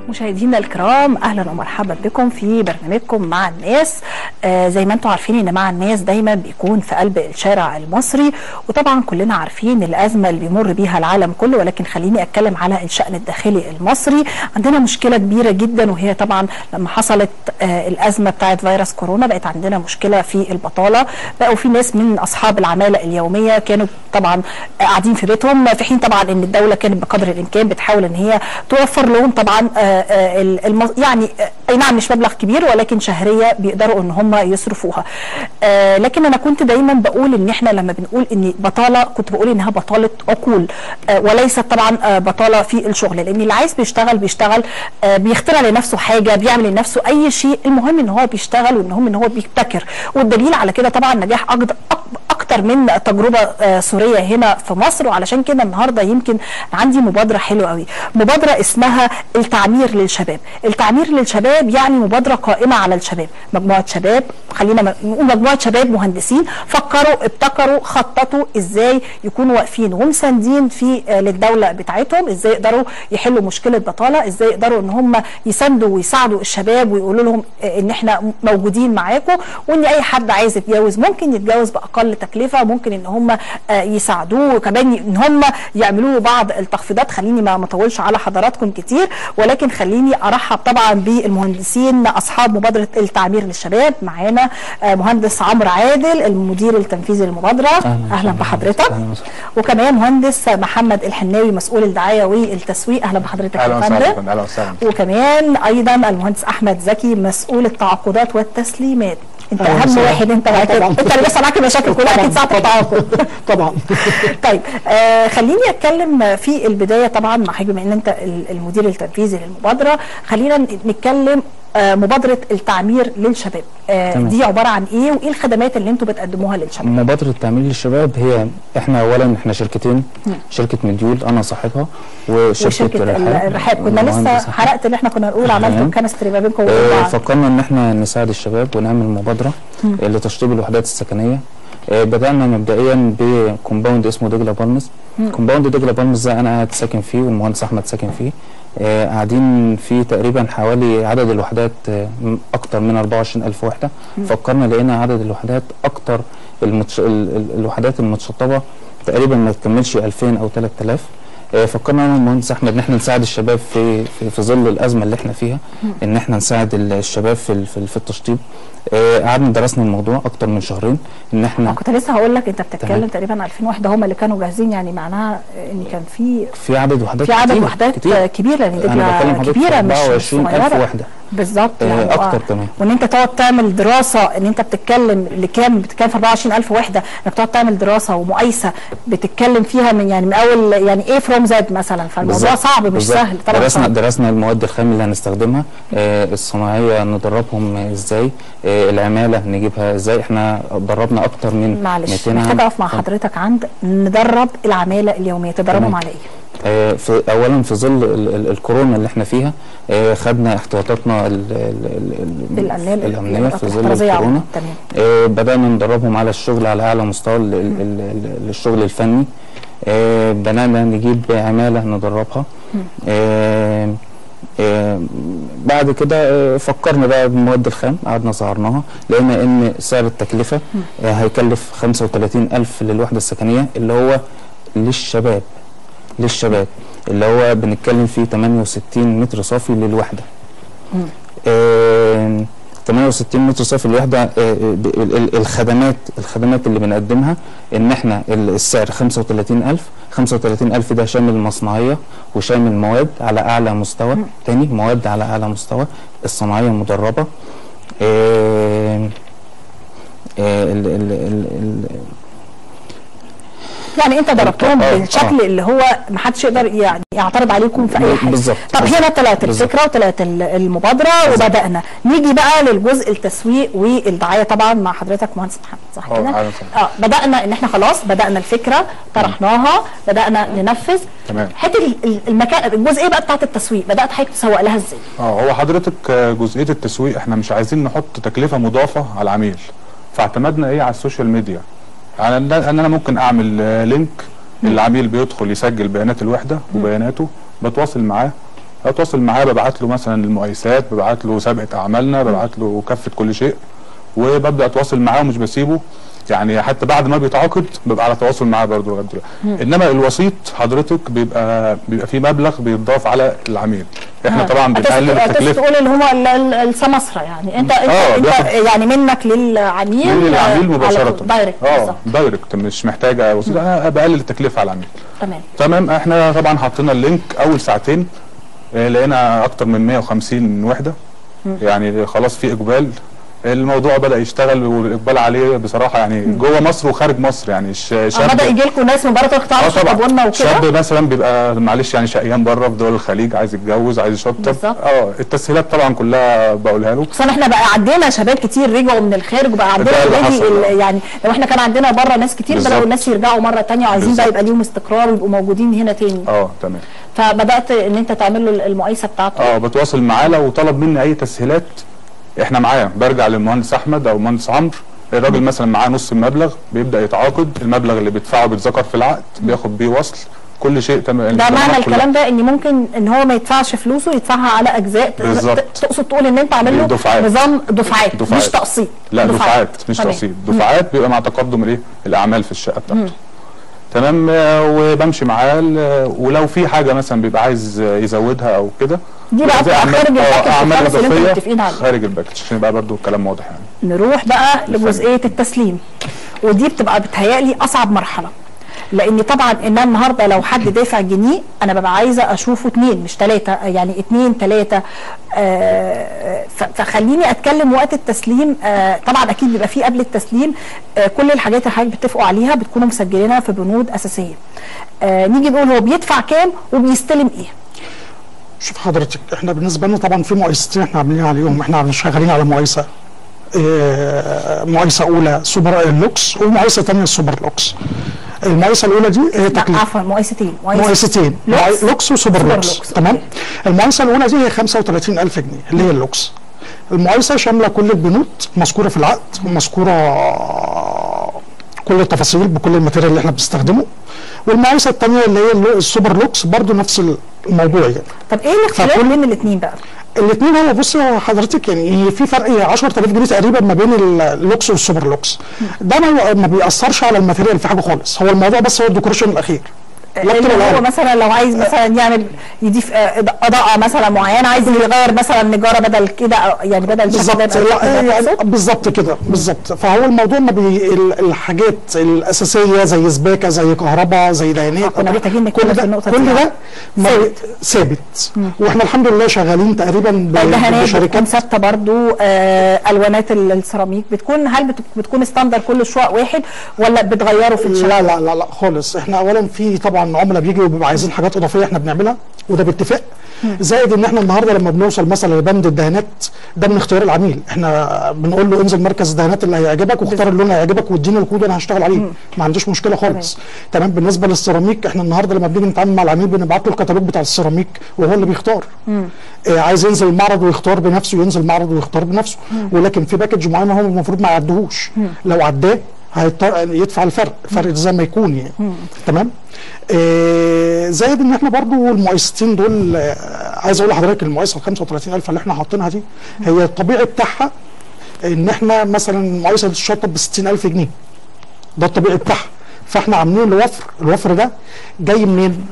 مشاهدينا الكرام اهلا ومرحبا بكم في برنامجكم مع الناس آه زي ما انتم عارفين ان مع الناس دايما بيكون في قلب الشارع المصري وطبعا كلنا عارفين الازمه اللي بيمر بيها العالم كله ولكن خليني اتكلم على الشان الداخلي المصري عندنا مشكله كبيره جدا وهي طبعا لما حصلت آه الازمه بتاعه فيروس كورونا بقت عندنا مشكله في البطاله بقوا في ناس من اصحاب العماله اليوميه كانوا طبعا قاعدين في بيتهم في حين طبعا ان الدوله كانت بقدر الامكان بتحاول ان هي توفر لهم طبعا آه الم... يعني اي نعم مش مبلغ كبير ولكن شهريه بيقدروا ان هم يصرفوها آه لكن انا كنت دايما بقول ان احنا لما بنقول ان بطاله كنت بقول انها بطاله عقول آه وليست طبعا آه بطاله في الشغل لان اللي عايز بيشتغل بيشتغل آه بيخترع لنفسه حاجه بيعمل لنفسه اي شيء المهم ان هو بيشتغل والمهم ان هو بيبتكر والدليل على كده طبعا نجاح أكتر اكتر من تجربه آه سوريه هنا في مصر وعلشان كده النهارده يمكن عندي مبادره حلوه قوي مبادره اسمها التعمير للشباب التعمير للشباب يعني مبادره قائمه على الشباب مجموعه شباب خلينا نقول مجموعه شباب مهندسين فكروا ابتكروا خططوا ازاي يكونوا واقفين ومساندين في آه للدوله بتاعتهم ازاي يقدروا يحلوا مشكله بطاله ازاي يقدروا ان هم يساندوا ويساعدوا الشباب ويقولوا لهم آه ان احنا موجودين معاكم وان اي حد عايز يتجوز ممكن يتجوز باقل تكلفه ممكن ان هم آه يساعدوه كمان ان هم يعملوا له بعض التخفيضات خليني ما مطولش على حضراتكم كتير ولكن خليني ارحب طبعا بالمهندسين اصحاب مبادره التعمير للشباب معانا مهندس عمرو عادل المدير التنفيذي للمبادره اهلا, أهلا بحضرتك أهلا وكمان مهندس محمد الحناوي مسؤول الدعايه والتسويق اهلا بحضرتك اهلا وسهلا اهلا وسهلا وكمان ايضا المهندس احمد زكي مسؤول التعاقدات والتسليمات انت اهم واحد انت انت اللي بيحصل معاك المشاكل كلها اكيد ساعه التعاقد طبعا طيب آه خليني اتكلم في البدايه طبعا مع حضرتك بما ان انت المدير التنفيذي للمبادره خلينا نتكلم آه مبادره التعمير للشباب آه دي عباره عن ايه وايه الخدمات اللي انتم بتقدموها للشباب مبادره التعمير للشباب هي احنا اولا احنا شركتين م. شركه مديول انا صاحبها وشركه, وشركة الرحاب كنا لسه حرقت اللي احنا كنا نقول عملتوا كنستري ما بينكم وبين آه فكرنا ان احنا نساعد الشباب ونعمل مبادره م. لتشطيب الوحدات السكنيه آه بدانا مبدئيا بكومباوند اسمه دجله بالمز كومباوند دجله بالمز ده انا قاعد ساكن فيه والمهندس احمد ساكن فيه آه قاعدين في تقريبا حوالي عدد الوحدات آه اكتر من 24000 وحده م. فكرنا لقينا عدد الوحدات اكتر المتش... ال... ال... الوحدات المتشطبه تقريبا ما تكملش 2000 او 3000 آه فكرنا انا والمهندس احمد ان احنا نساعد الشباب في في, في ظل الازمه اللي احنا فيها م. ان احنا نساعد الشباب في في, في التشطيب قعدنا درسنا الموضوع اكتر من شهرين ان احنا كنت لسه هقول لك انت بتتكلم تقريبا 2000 وحده هم اللي كانوا جاهزين يعني معناها ان كان في في عدد وحدات في عدد وحدات كتير. كبير لان دي كبيره مش 24000 وحده بالظبط يعني اكتر كمان وان انت تقعد تعمل دراسه ان انت بتتكلم لكام بتتكلم في 24000 وحده انك تقعد تعمل دراسه ومقايسه بتتكلم فيها من يعني من اول يعني ايه فروم زد مثلا فالموضوع صعب مش بالزبط. سهل طبعا درسنا صعب. درسنا المواد الخام اللي هنستخدمها آه الصناعيه ندربهم ازاي آه العماله نجيبها ازاي احنا دربنا اكتر من معلش محتاج اقف مع حضرتك عند ندرب العماله اليوميه تدربهم على ايه؟ آه في اولا في ظل الكورونا اللي احنا فيها آه خدنا احتياطاتنا الامنيه في ظل الكورونا آه بدانا ندربهم على الشغل على اعلى مستوى للشغل الفني آه بدانا نجيب عماله ندربها آه آه بعد كده آه فكرنا بقى بالمواد الخام قعدنا سهرناها لقينا ان سعر التكلفه آه هيكلف 35000 للوحده السكنيه اللي هو للشباب للشباب اللي هو بنتكلم فيه 68 متر صافي للوحده آه 68 متر صافي للوحده آه الخدمات الخدمات اللي بنقدمها ان احنا السعر 35000 35000 ده شامل مصنعيه وشامل مواد على اعلى مستوى م. تاني مواد على اعلى مستوى الصناعيه مدربه آه آه ال ال ال ال يعني انت ضربتهم آه بالشكل آه اللي هو ما حدش يقدر يعني يعترض عليكم في اي حاجه بالظبط طب هنا طلعت الفكره وطلعت المبادره بالزبط. وبدانا نيجي بقى للجزء التسويق والدعايه طبعا مع حضرتك مهندس محمد صح كده اه بدانا ان احنا خلاص بدانا الفكره طرحناها بدانا ننفذ تمام حته المكان الجزئيه بقى بتاعت التسويق بدات حضرتك تسوق لها ازاي اه هو حضرتك جزئيه التسويق احنا مش عايزين نحط تكلفه مضافه على العميل فاعتمدنا ايه على السوشيال ميديا يعني ان انا ممكن اعمل لينك العميل بيدخل يسجل بيانات الوحده وبياناته بتواصل معاه اتواصل معاه ببعت له مثلا المقايسات ببعت له سابقه اعمالنا ببعت له كافه كل شيء وببدا اتواصل معاه ومش بسيبه يعني حتى بعد ما بيتعاقد ببقى على تواصل معاه برضه لغايه دلوقتي انما الوسيط حضرتك بيبقى بيبقى في مبلغ بيتضاف على العميل احنا آه. طبعا هتس- بنقلل هتس- التكلفه تقول اللي هو ال- ال- السمسره يعني انت انت, آه، انت بياخد- يعني منك للعميل من العميل آه، مباشره على طول، دايركت اه بالظبط. دايركت مش محتاجه وسيط انا بقلل التكلفه على العميل تمام تمام احنا طبعا حطينا اللينك اول ساعتين آه، لقينا اكتر من 150 وحده يعني خلاص في اقبال الموضوع بدا يشتغل والاقبال عليه بصراحه يعني جوه مصر وخارج مصر يعني الش- آه، شاب بدا يجي لكم ناس من بره تروح اه تعرفوا طبعا تطبقوا وكده شاب مثلا بيبقى معلش يعني شقيان بره في دول الخليج عايز يتجوز عايز يشطب بالظبط. اه التسهيلات طبعا كلها بقولها له خصوصا احنا بقى عندنا شباب كتير رجعوا من الخارج وبقى عندنا ده اللي already حصل، ال- آه. يعني لو احنا كان عندنا بره ناس كتير بدأوا بالظبط. الناس يرجعوا مره تانية وعايزين بقى بالظبط. يبقى ليهم استقرار ويبقوا موجودين هنا تاني اه تمام فبدات ان انت تعمل له المقايسه بتاعته اه بتواصل معاه لو طلب مني اي تسهيلات احنا معاه برجع للمهندس احمد او المهندس عمرو الراجل مثلا معاه نص المبلغ بيبدا يتعاقد المبلغ اللي بيدفعه بيتذكر في العقد بياخد بيه وصل كل شيء تمام ده معنى الكلام ده ان ممكن ان هو ما يدفعش فلوسه يدفعها على اجزاء ت- بالظبط. ت- تقصد تقول ان انت عامل له دفعات. نظام دفعات, دفعات. مش تقسيط لا دفعات مش تمام. تقسيط دفعات بيبقى مع تقدم الايه الاعمال في الشقه بتاعته تمام آه، وبمشي معاه ال- ولو في حاجه مثلا بيبقى عايز آه، يزودها او كده دي بقى زي بتبقى أعمال- خارج آه، الباكج اعمال خالص اللي انتوا اضافيه متفقين عليه خارج الباكج عشان يبقى برضو الكلام واضح يعني نروح بقى لجزئيه التسليم ودي بتبقى بتهيألي اصعب مرحله لان طبعا ان أنا النهارده لو حد دافع جنيه انا ببقى عايزه اشوفه اتنين مش تلاته يعني اتنين تلاته آه ف- فخليني اتكلم وقت التسليم آه طبعا اكيد بيبقى فيه قبل التسليم آه كل الحاجات اللي حضرتك بتتفقوا عليها بتكونوا مسجلينها في بنود اساسيه آه نيجي نقول هو بيدفع كام وبيستلم ايه شوف حضرتك احنا بالنسبه لنا طبعا في مقايستين احنا عاملين عليهم احنا شغالين على مقايسه اه مقايسه اولى سوبر لوكس ومقايسه ثانيه سوبر لوكس المقايسه الاولى دي هي لا تكلفه عفوا مقايستين مقايسة- مقايستين لوكس. لوكس وسوبر سوبر لوكس, لوكس. تمام المقايسه الاولى دي هي 35000 جنيه اللي هي اللوكس المقايسه شامله كل البنود مذكوره في العقد ومذكوره كل التفاصيل بكل الماتيريال اللي احنا بنستخدمه والمقايسه الثانيه اللي هي اللو- السوبر لوكس برضو نفس الموضوع يعني طب ايه الاختلاف فكل- بين الاثنين بقى الاثنين هو بص هو حضرتك يعني في فرق 10000 جنيه تقريبا ما بين اللوكس والسوبر لوكس ده ما ما بيأثرش على الماتيريال في حاجه خالص هو الموضوع بس هو الديكوريشن الاخير لكن اللي هو الأول. مثلا لو عايز مثلا يعمل يضيف آه، اضاءه مثلا معينه عايز يغير مثلا نجاره بدل كده أو يعني بدل الشكل بالظبط ده يبقى لا الشكل ده يعني تقصد؟ بالظبط كده بالظبط فهو الموضوع ما بي ال- الحاجات الاساسيه زي سباكه زي كهرباء زي ديانات كنا محتاجين نتكلم كل في ده النقطة دي. كل ده ما ثابت. ثابت واحنا الحمد لله شغالين تقريبا ب- الدهانات بتكون بشركات ثابته برضو آه الوانات ال- السيراميك بتكون هل بت- بتكون ستاندر كل شقق واحد ولا بتغيروا في الشقق لا لا لا لا خالص احنا اولا في طبعا عملاء بيجوا وبيبقوا عايزين حاجات اضافيه احنا بنعملها وده باتفاق زائد ان احنا النهارده لما بنوصل مثلا لبند الدهانات ده من اختيار العميل احنا بنقول له انزل مركز الدهانات اللي هيعجبك واختار اللون اللي هيعجبك واديني الكود وانا هشتغل عليه ما عنديش مشكله خالص تمام بالنسبه للسيراميك احنا النهارده لما بنيجي نتعامل مع العميل بنبعت له الكتالوج بتاع السيراميك وهو اللي بيختار اه عايز ينزل المعرض ويختار بنفسه ينزل معرض ويختار بنفسه ولكن في باكج معين هو المفروض ما يعدهوش لو عداه هيضطر يدفع الفرق الفرق زي ما يكون يعني تمام آه زائد ان احنا برضو المقايستين دول آه عايز اقول لحضرتك المقايسه ال 35000 اللي احنا حاطينها دي هي الطبيعي بتاعها ان احنا مثلا مقايسه الشطه ب 60000 جنيه ده الطبيعي بتاعها فاحنا عاملين له وفر الوفر ده جاي منين؟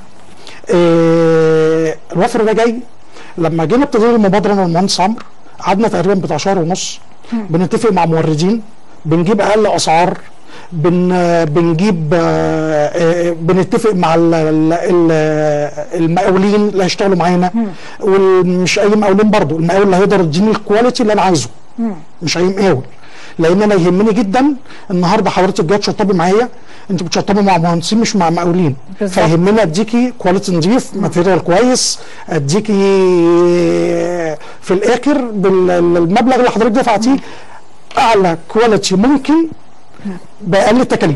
آه الوفر ده جاي لما جينا ابتدينا المبادره انا والمهندس عمرو قعدنا تقريبا بتاع شهر ونص بنتفق مع موردين بنجيب اقل اسعار بن بنجيب آه، آه، بنتفق مع ال- ال- ال- المقاولين اللي هيشتغلوا معانا ومش اي مقاولين برضو المقاول اللي هيقدر يديني الكواليتي اللي انا عايزه مش اي مقاول لان انا يهمني جدا النهارده حضرتك جايه تشطبي معايا انت بتشطبي مع مهندسين مش مع مقاولين بالظبط. فيهمني اديكي كواليتي نظيف ماتيريال كويس اديكي في الاخر بالمبلغ اللي حضرتك دفعتيه اعلى كواليتي ممكن باقل التكاليف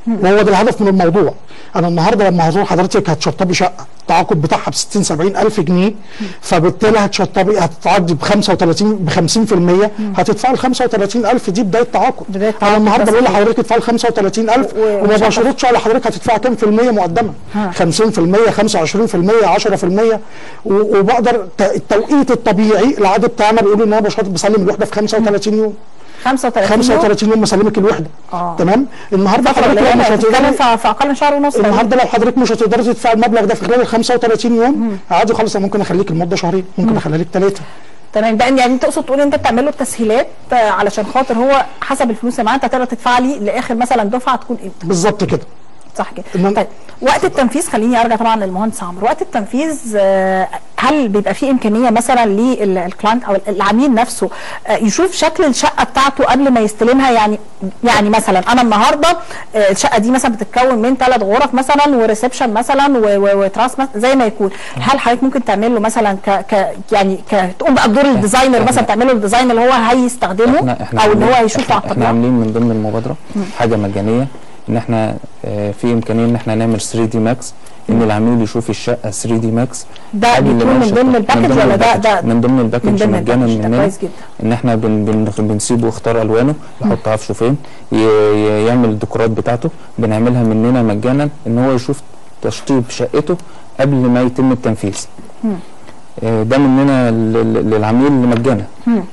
وهو ده الهدف من الموضوع انا النهارده لما هزور حضرتك هتشطبي شقه التعاقد بتاعها ب 60 70 الف جنيه فبالتالي هتشطبي هتتعدي ب 35 ب 50% هتدفعي ال 35 الف دي بدايه تعاقد بداية انا تعاقد النهارده بقول تسليم. لحضرتك ادفعي ال 35 الف و- وما وشطب. بشرطش على حضرتك هتدفعي كام في الميه مقدما ها. 50% 25% 10% و- وبقدر ت- التوقيت الطبيعي العقد بتاعنا بيقول ان انا بشرط بسلم الوحده في 35 يوم 35 يوم 35 يوم بسلمك الوحده آه. تمام النهارده فترة حضرتك لو قليلة مش بتتكلم هتقدري في في اقل من شهر ونص النهارده لو حضرتك مش هتقدري تدفعي المبلغ ده في خلال ال 35 يوم عادي خالص انا ممكن اخليك المده شهرين ممكن اخليها لك ثلاثه تمام ده يعني انت تقصد تقول انت بتعمل له التسهيلات آه، علشان خاطر هو حسب الفلوس اللي معاه انت تقدر تدفع لي لاخر مثلا دفعه تكون امتى بالظبط كده صح كده إنما- طيب وقت التنفيذ خليني ارجع طبعا للمهندس عمرو وقت التنفيذ آه، هل بيبقى في امكانيه مثلا للكلاينت او العميل نفسه آه، يشوف شكل الشقه بتاعته قبل ما يستلمها يعني يعني مثلا انا النهارده آه، الشقه دي مثلا بتتكون من ثلاث غرف مثلا وريسبشن مثلا و- و- وتراس مثلا زي ما يكون هل حضرتك ممكن تعمل له مثلا ك, ك يعني ك تقوم بقى بدور الديزاينر مثلا تعمل له الديزاين اللي هو هيستخدمه احنا احنا او اللي هو عاملين- هيشوفه احنا, على احنا الطبيعه عاملين من ضمن المبادره حاجه مجانيه ان احنا آه، في امكانيه ان احنا نعمل 3 دي ماكس ان العميل يشوف الشقه 3 دي ماكس ده قبل بيكون ما من يشطب. ضمن من الباكج ضمن ولا ده الباكج. ده من ضمن الباكج من ضمن مجانا الباكج ده مننا كويس جدا ان احنا بن بن بنسيبه يختار الوانه يحط عفشه فين ي- ي- يعمل الديكورات بتاعته بنعملها مننا مجانا ان هو يشوف تشطيب شقته قبل ما يتم التنفيذ آه، ده مننا لل- لل- للعميل مجانا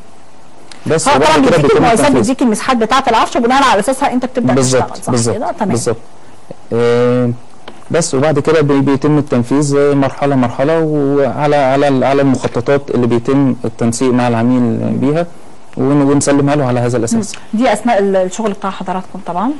بس هو وبعد طبعا كده بيديك بيتم المقايسات التنفيذ. بيديك المساحات بتاعه العفش وبناء على اساسها انت بتبدا تشتغل بالظبط صح بالظبط كده تمام بالظبط آه، بس وبعد كده بي- بيتم التنفيذ آه، مرحله مرحله وعلى على على المخططات اللي بيتم التنسيق مع العميل بيها ون- ونسلمها له على هذا الاساس دي اثناء ال- الشغل بتاع حضراتكم طبعا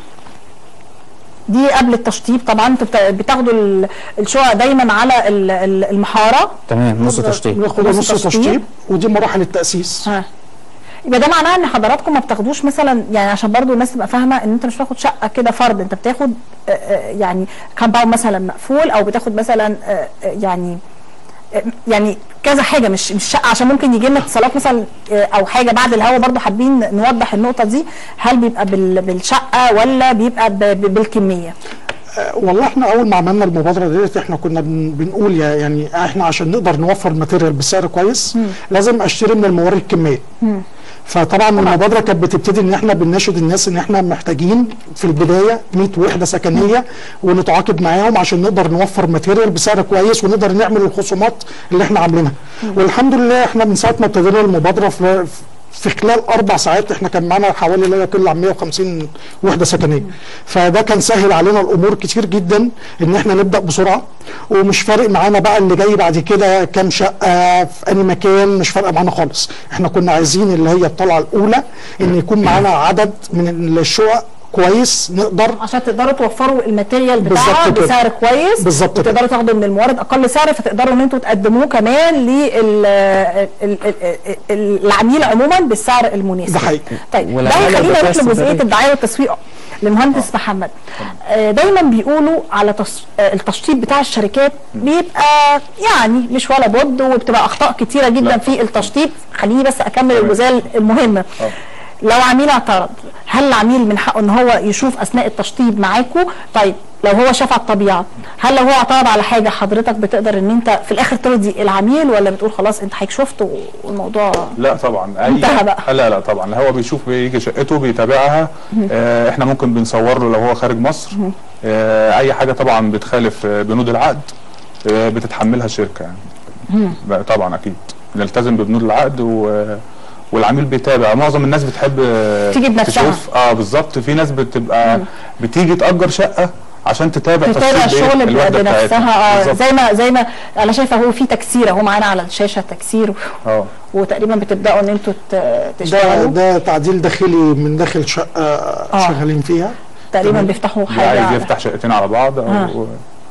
دي قبل التشطيب طبعا انتوا بتا- بتاخدوا ال- الشقق دايما على ال- ال- المحاره تمام نص تشطيب بناخد نص نص تشطيب. تشطيب ودي مراحل التاسيس ها يبقى ده معناه ان حضراتكم ما بتاخدوش مثلا يعني عشان برضو الناس تبقى فاهمه ان انت مش بتاخد شقه كده فرد انت بتاخد آه، آه، يعني كامباوند مثلا مقفول او بتاخد مثلا آه، آه، يعني آه، يعني كذا حاجه مش مش شقه عشان ممكن يجي لنا اتصالات مثلا آه، او حاجه بعد الهوا برضو حابين نوضح النقطه دي هل بيبقى بال- بالشقه ولا بيبقى ب- ب- بالكميه آه، والله احنا اول ما عملنا المبادره ديت احنا كنا بن- بنقول يا- يعني احنا عشان نقدر نوفر ماتيريال بسعر كويس لازم اشتري من المورد كميه فطبعا المبادره كانت بتبتدي ان احنا بنناشد الناس ان احنا محتاجين في البدايه 100 وحده سكنيه ونتعاقد معاهم عشان نقدر نوفر ماتيريال بسعر كويس ونقدر نعمل الخصومات اللي احنا عاملينها والحمد لله احنا من ساعه ما ابتدينا المبادره في في خلال اربع ساعات احنا كان معانا حوالي لا يقل عن 150 وحده سكنيه فده كان سهل علينا الامور كتير جدا ان احنا نبدا بسرعه ومش فارق معانا بقى اللي جاي بعد كده كام شقه في اي مكان مش فارقه معانا خالص احنا كنا عايزين اللي هي الطلعه الاولى ان يكون معانا عدد من الشقق كويس نقدر عشان تقدروا توفروا الماتيريال بتاعها بالظبط كده. بسعر كويس بالظبط كده. وتقدروا تاخدوا من المورد اقل سعر فتقدروا ان انتوا تقدموه كمان للعميل عموما بالسعر المناسب ده حقيقي. طيب ده والعمالة هيخلينا نروح بتحس لجزئيه بذلك. الدعايه والتسويق للمهندس محمد آه، دايما بيقولوا على تص... آه، التشطيب بتاع الشركات بيبقى يعني مش ولا بد وبتبقى اخطاء كتيره جدا لا. في التشطيب خليني بس اكمل تمام. الجزئيه المهمه اه. لو عميل اعترض هل العميل من حقه ان هو يشوف اثناء التشطيب معاكو طيب لو هو شاف على الطبيعه هل لو هو اعترض على حاجه حضرتك بتقدر ان انت في الاخر ترضي العميل ولا بتقول خلاص انت حضرتك شفت والموضوع لا طبعا اي انتهى بقى. لا لا طبعا هو بيشوف بيجي شقته بيتابعها آه احنا ممكن بنصور له لو هو خارج مصر آه اي حاجه طبعا بتخالف آه، بنود العقد آه بتتحملها الشركه يعني بقى طبعا اكيد نلتزم ببنود العقد و والعميل بيتابع معظم الناس بتحب آه، تيجي بنفسها. تشوف اه بالظبط في ناس بتبقى بتيجي تأجر شقه عشان تتابع تتابع تشطيب إيه؟ الشغل ب- الوحدة بنفسها بتاعتها. اه بالظبط. زي ما زي ما انا شايفه هو في تكسير اهو معانا على الشاشه تكسير اه وتقريبا بتبداوا ان انتوا ت- ده تشتغلوا ده تعديل داخلي من داخل شقه شغالين فيها تقريبا بيفتحوا اللي عايز حاجه يفتح شقتين على بعض آه. او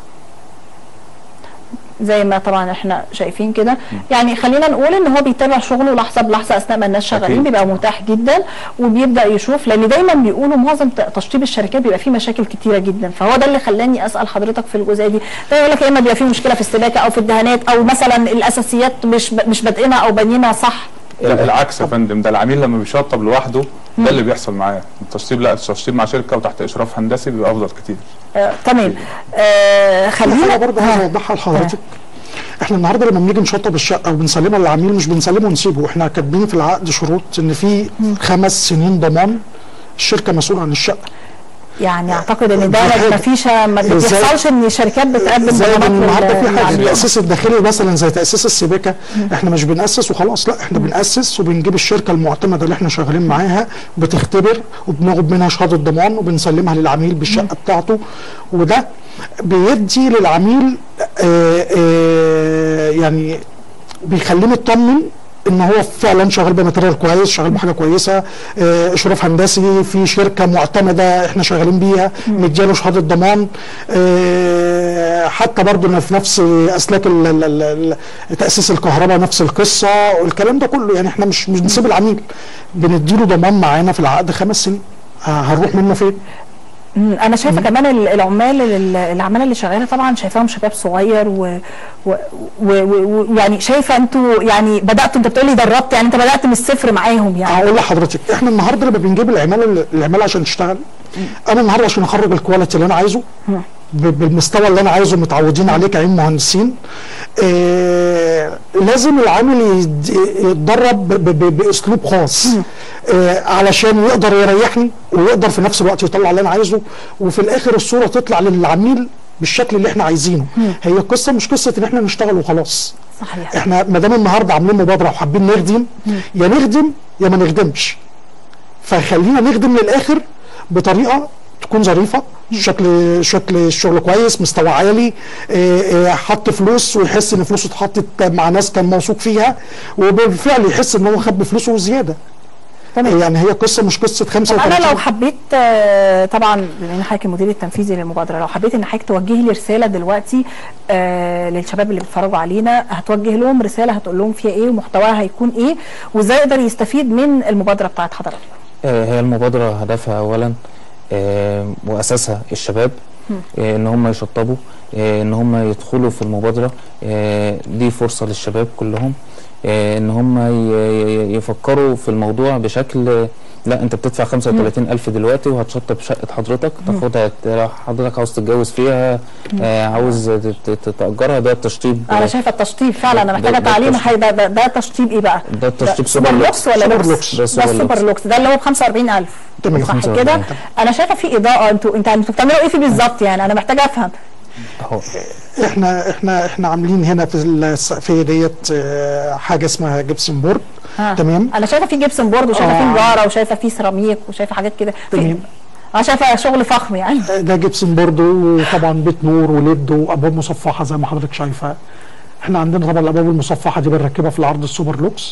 زي ما طبعا احنا شايفين كده يعني خلينا نقول ان هو بيتابع شغله لحظه بلحظه اثناء ما الناس شغالين أكيد. بيبقى متاح جدا وبيبدا يشوف لان دايما بيقولوا معظم ت- تشطيب الشركات بيبقى فيه مشاكل كتيره جدا فهو ده اللي خلاني اسال حضرتك في الجزئيه دي ده يقول لك يا اما بيبقى فيه مشكله في السباكه او في الدهانات او مثلا الاساسيات مش ب- مش بادئينها او بانيينها صح لا العكس يا فندم ده العميل لما بيشطب لوحده ده اللي بيحصل معاه التشطيب لا التشطيب مع شركه وتحت اشراف هندسي بيبقى افضل كتير آه تمام آه في حاجه خلينا برضه عايز اوضحها لحضرتك احنا النهارده لما بنيجي نشطب الشقه وبنسلمها للعميل مش بنسلمه ونسيبه احنا كاتبين في العقد شروط ان في خمس سنين ضمان الشركه مسؤوله عن الشقه يعني اعتقد ان ده بالظبط. ما فيش ما إزاي- بيحصلش ان الشركات بتقدم زي ضمانات ما النهارده في لل- حاجه للعميل. التاسيس الداخلي مثلا زي تاسيس السباكه احنا مش بناسس وخلاص لا احنا بناسس وبنجيب الشركه المعتمده اللي احنا شغالين معاها بتختبر وبناخد منها شهاده ضمان وبنسلمها للعميل بالشقه بتاعته وده بيدي للعميل آه آه يعني بيخليه مطمن ان هو فعلا شغال بماتيريال كويس شغال بحاجه كويسه آه، اشراف هندسي في شركه معتمده احنا شغالين بيها مدياله شهاده ضمان آه، حتى برضو إن في نفس اسلاك ال- ال- ال- ال- تاسيس الكهرباء نفس القصه والكلام ده كله يعني احنا مش مش بنسيب العميل بنديله ضمان معانا في العقد خمس سنين آه، هنروح منه فين؟ مم، انا شايفه كمان ال- العمال ال- العماله اللي شغاله طبعا شايفاهم شباب صغير و- و- و- و- ويعني شايفه انتوا يعني بداتوا انت بتقولي دربت يعني انت بدات من الصفر معاهم يعني هقول لحضرتك احنا النهارده لما بنجيب العماله العماله عشان تشتغل انا النهارده عشان اخرج الكواليتي اللي انا عايزه ب- بالمستوى اللي انا عايزه متعودين عليه كعين مهندسين آه لازم العامل يد- يتدرب ب- ب- باسلوب خاص آه علشان يقدر يريحني ويقدر في نفس الوقت يطلع اللي انا عايزه وفي الاخر الصوره تطلع للعميل بالشكل اللي احنا عايزينه هي القصه مش قصه ان احنا نشتغل وخلاص صحيح احنا ما دام النهارده عاملين مبادره وحابين نخدم يا نخدم يا ما نخدمش فخلينا نخدم للاخر بطريقه تكون ظريفه شكل شكل الشغل كويس مستوى عالي اه، اه، حط فلوس ويحس ان فلوسه اتحطت مع ناس كان موثوق فيها وبالفعل يحس ان هو خد بفلوسه وزياده تمام يعني هي قصه مش قصه طب 35 انا لو حبيت آه، طبعا بما ان حضرتك المدير التنفيذي للمبادره لو حبيت ان حضرتك توجهي لي رساله دلوقتي آه، للشباب اللي بيتفرجوا علينا هتوجه لهم رساله هتقول لهم فيها ايه ومحتواها هيكون ايه وازاي يقدر يستفيد من المبادره بتاعت حضرتك آه، هي المبادرة هدفها أولا آه، وأساسها الشباب آه، إن هم يشطبوا آه، إن هم يدخلوا في المبادرة آه، دي فرصة للشباب كلهم آه، إن هم ي- ي- يفكروا في الموضوع بشكل آه، لا أنت بتدفع 35 ألف دلوقتي وهتشطب شقة حضرتك تاخدها لو حضرتك عاوز تتجوز فيها آه، عاوز ت- ت- تأجرها ده التشطيب انا شايفه التشطيب فعلا انا ده- محتاجه ده تعليم التشطيب. حي- ده, ده, ده تشطيب ايه بقى؟ ده التشطيب ده سوبر سوبر لوكس. لوكس ولا سوبر لوكس؟ لوكس. ده ده سوبر السوبر لوكس. لوكس ده اللي هو ب 45000 تمام. صح 45,000. كده؟ انا شايفه في اضاءه انتوا انت انتوا بتعملوا ايه فيه بالظبط يعني انا محتاجه افهم أهو احنا احنا احنا عاملين هنا في السقفيه ديت اه، حاجه اسمها جبسن بورد ها. تمام انا شايفه في جبسن بورد وشايفه آه. في نجاره وشايفه في سيراميك وشايفه حاجات كده في- تمام. انا شايفه شغل فخم يعني ده جبسن بورد وطبعا بيت نور وليد وابواب مصفحه زي ما حضرتك شايفه احنا عندنا طبعا الابواب المصفحه دي بنركبها في العرض السوبر لوكس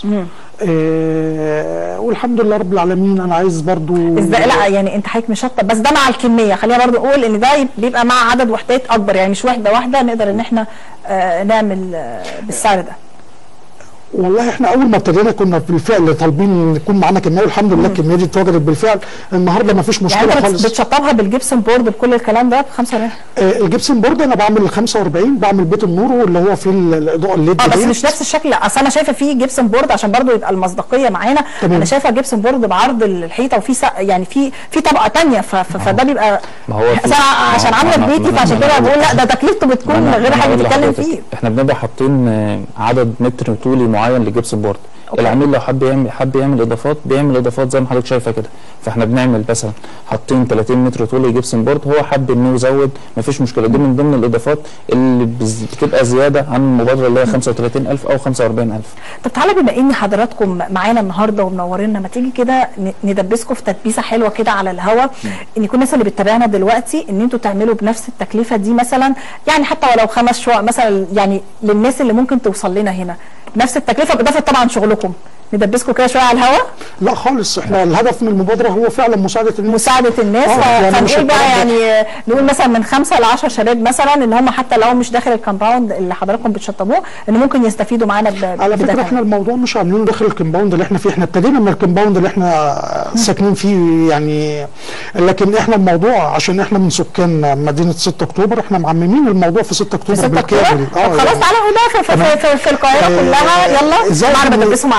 اه والحمد لله رب العالمين انا عايز برضو ازاي لا يعني انت حضرتك مشطب بس ده مع الكميه خلينا برضو نقول ان ده بيبقى مع عدد وحدات اكبر يعني مش وحده واحده نقدر ان احنا آه نعمل آه بالسعر ده والله احنا اول ما ابتدينا كنا بالفعل طالبين يكون معانا كميه والحمد لله الكميه دي اتوجدت بالفعل النهارده ما فيش يعني مشكله انت بت- خالص بتشطبها بالجبسن بورد بكل الكلام ده ب 45 آه الجبسن بورد انا بعمل ال 45 بعمل بيت النور واللي هو فيه ال- الاضاءه الليد اه بس ديت. مش نفس الشكل لا اصل انا شايفه في جبسن بورد عشان برضو يبقى المصداقيه معانا تمام. انا شايفه جبسن بورد بعرض الحيطه وفي سق- يعني في في طبقه ثانيه فده بيبقى ما هو في- أصل أنا عشان ما- عامله ما- في بيتي ما- فعشان ما- كده ما- بقول لا ده تكلفته بتكون أنا- غير أنا حاجه هقول بتتكلم لحضرتك، فيه احنا بنبقى حاطين آه، عدد متر طولي معين للجبس بورد أوكي. العميل لو حب يعمل حب يعمل اضافات بيعمل اضافات زي ما حضرتك شايفه كده فاحنا بنعمل مثلا حاطين 30 متر طولي جبسن بورد هو حب انه يزود مفيش مشكله دي من ضمن الاضافات اللي بز- بتبقى زياده عن المبادره اللي هي 35000 او 45000 طب تعالى بما ان حضراتكم معانا النهارده ومنورينا ما تيجي كده ن- ندبسكم في تدبيسه حلوه كده على الهوا ان يكون الناس اللي بتتابعنا دلوقتي ان انتوا تعملوا بنفس التكلفه دي مثلا يعني حتى ولو خمس شقق مثلا يعني للناس اللي ممكن توصل لنا هنا نفس التكلفه باضافه طبعا شغلكم ندبسكم كده شويه على الهوا لا خالص احنا الهدف من المبادره هو فعلا مساعده الناس مساعده الناس آه، ف- يعني مش فنقول بقى الكلام ده. يعني نقول مثلا من خمسه ل 10 شباب مثلا ان هم حتى لو مش داخل الكومباوند اللي حضراتكم بتشطبوه ان ممكن يستفيدوا معانا ب- على بده فكره كمان. احنا الموضوع مش عاملينه داخل الكومباوند اللي احنا فيه احنا ابتدينا من الكومباوند اللي احنا ساكنين فيه يعني لكن احنا الموضوع عشان احنا من سكان مدينه 6 اكتوبر احنا معممين الموضوع في 6 في اكتوبر 6 بالكامل اكتوبر طب خلاص يعني تعالى هنا في, في, في, في, في القاهره آه، كلها يلا زي معنا ما- بدبسهم على الهواء على فكره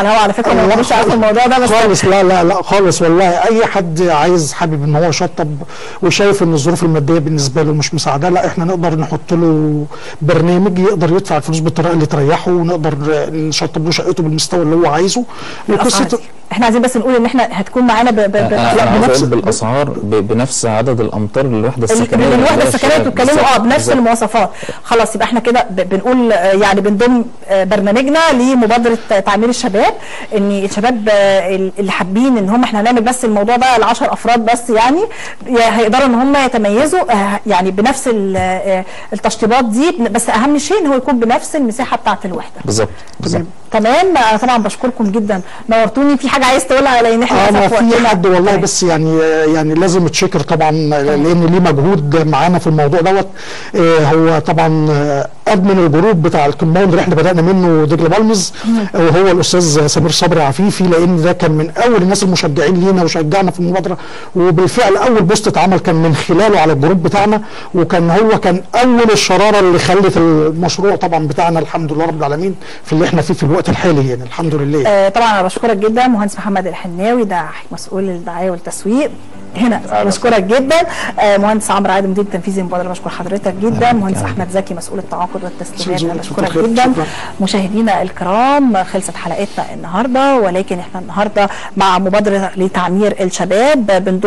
حضراتكم ما كانوش عارفين الموضوع ده بس خالص لا لا لا خالص والله اي حد عايز حابب ان هو يشطب وشايف ان الظروف الماديه بالنسبه له مش مساعده لا احنا نقدر نحط له برنامج يقدر يدفع الفلوس بالطريقه اللي تريحه ونقدر نشطب له شقته بالمستوى اللي هو عايزه الأسعار وقصه دي. احنا عايزين بس نقول ان احنا هتكون معانا ب... ب... ب... انا لا، عاوز بنفس اقول بالاسعار ب- بنفس عدد الامتار للوحده ال- السكنيه الوحده السكنيه بالظبط، بتتكلموا اه بنفس بالظبط. المواصفات خلاص يبقى احنا كده ب- بنقول آه، يعني بنضم آه، برنامجنا لمبادره آه، تعمير الشباب ان الشباب آه، اللي حابين ان هم احنا هنعمل بس الموضوع ده ل 10 افراد بس يعني يا- هيقدروا ان هم يتميزوا آه، يعني بنفس ال- آه، التشطيبات دي بس اهم شيء ان هو يكون بنفس المساحه بتاعه الوحده بالظبط بالظبط تمام انا طبعا بشكركم جدا نورتوني في حاجه عايز تقولها لان احنا اه ما للأسف في وقتنا- حد والله تمام. بس يعني يعني لازم يتشكر طبعا لان ليه مجهود معانا في الموضوع دوت آه، هو طبعا آه، ادمن الجروب بتاع الكومباوند اللي احنا بدانا منه دجله بالمز آه، وهو الاستاذ سمير صبري عفيفي لان ده كان من اول الناس المشجعين لينا وشجعنا في المبادره وبالفعل اول بوست اتعمل كان من خلاله على الجروب بتاعنا وكان هو كان اول الشراره اللي خلت المشروع طبعا بتاعنا الحمد لله رب العالمين في اللي احنا فيه في الوقت الحالي يعني الحمد لله آه طبعا انا بشكرك جدا مهندس محمد الحناوي ده مسؤول الدعايه والتسويق هنا بشكرك جدا آه مهندس عمرو عادل مدير التنفيذي المبادره بشكر حضرتك جدا مهندس احمد زكي مسؤول التعاقد والتسليمات شكراً، انا شكراً بشكرك خير، جدا شكراً. مشاهدينا الكرام خلصت حلقتنا النهارده ولكن احنا النهارده مع مبادره لتعمير الشباب بنضم